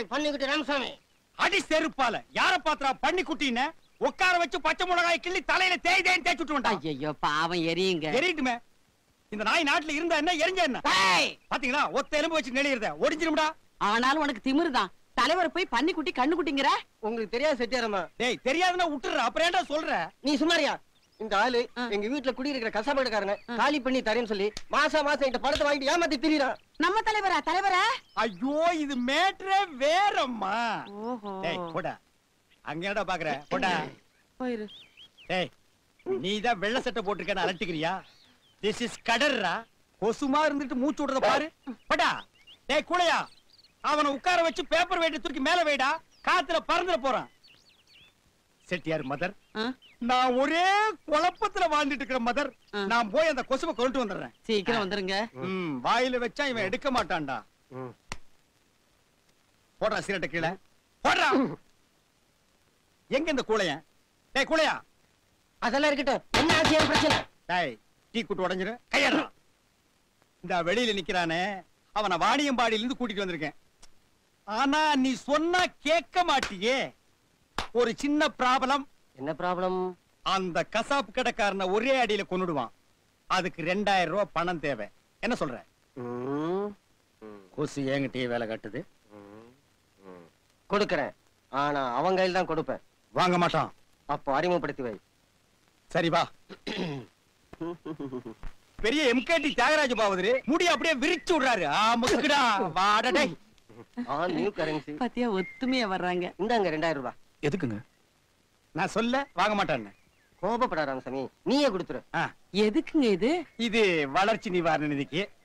பேர் பண்ணிக்கிட்டு ராமசாமி அடி செருப்பால யார பாத்திரா பண்ணி குட்டின்னு உட்கார வச்சு பச்சை மிளகாய் கிள்ளி தலையில தேய் தேய் தேய்ச்சி விட்டு ஐயோ பாவம் எரியுங்க எரியட்டுமே இந்த நாய் நாட்டுல இருந்தா என்ன எரிஞ்ச என்ன ஏய், பாத்தீங்களா ஒத்த எலும்பு வச்சு நெளியிருத ஒடிஞ்சிரும்டா ஆனாலும் உனக்கு திமிருதான் தலைவரை போய் பண்ணி குட்டி கண்ணு குட்டிங்கிற உங்களுக்கு தெரியாது செட்டியாரம்மா டேய் தெரியாதுன்னா விட்டுற அப்புறம் ஏன்டா சொல்ற நீ சுமாரியா இந்த ஆளு ஆ. எங்க வீட்டுல குடியிருக்கிற கசாபடக்காரன காலி பண்ணி தரேன்னு சொல்லி மாசம் மாசம் என்கிட்ட படத்தை வாங்கிட்டு ஏமாத்தி திரியறான் நம்ம தலைவரா தலைவரா ஐயோ இது மேட்ரே வேறம்மா ஓஹோ டேய் போடா அங்க என்னடா பாக்குற போடா போயிரு டேய் நீ தான் வெள்ளை சட்டை போட்டிருக்கேன்னு அலட்டிக்கிறியா திஸ் இஸ் கடர்ரா கொசுமா இருந்துட்டு மூச்சு விடுறத பாரு போடா டேய் கூடையா அவனை உட்கார வச்சு பேப்பர் வெயிட்ட தூக்கி மேல வைடா காத்துல பறந்துட போறான் செட்டியார் மதர் ஆ, நான் ஒரே குழப்பத்துல வாழ்ந்துட்டு இருக்கிற மதர் ஆ. நான் போய் அந்த கொசுவை கொண்டு வந்துடுறேன் சீக்கிரம் வந்துருங்க ம், வாயில வச்சா இவன் எடுக்க மாட்டான்டா போடுறா சிரட்டை கீழே போடுறா எங்க இந்த கூளையன் டேய் கூளையா அதெல்லாம் இருக்கட்டும் என்ன ஆச்சு என் பிரச்சனை டேய் டீ குட்டு உடைஞ்சிரு கையடா இந்த வெளியில நிக்கிறானே அவனை வாணியம்பாடியில இருந்து கூட்டிட்டு வந்திருக்கேன் ஆனா நீ சொன்னா கேட்க மாட்டியே ஒரு சின்ன ப்ராப்ளம் என்ன ப்ராப்ளம் அந்த கசாப்பு கடைக்காரனை ஒரே அடியில கொன்னுடுவான் அதுக்கு ரெண்டாயிரம் ரூபாய் பணம் தேவை என்ன சொல்ற கொசு என்கிட்டயே வேலை காட்டுது கொடுக்கறேன் ஆனா அவன் கையில் தான் கொடுப்பேன் வாங்க மாட்டான் அப்போ அறிமுகப்படுத்தி வை சரி வா பெரிய எம்கேடி தியாகராஜ பாவதரு முடி அப்படியே விரிச்சு விடுறாரு ஆ முக்குடா வாடா டேய் ஆன் நியூ கரன்சி பாத்தியா ஒத்துமையா வர்றாங்க இந்தாங்க ரெண்டாயிரம் ரூபாய் எதுக்குங்க நான் சொல்ல வாங்க மாட்டான்னு கோபப்படா ராமசாமி நீயே கொடுத்துரு ஆ, எதுக்குங்க இது இது வளர்ச்சி நிவாரண நிதிக்கு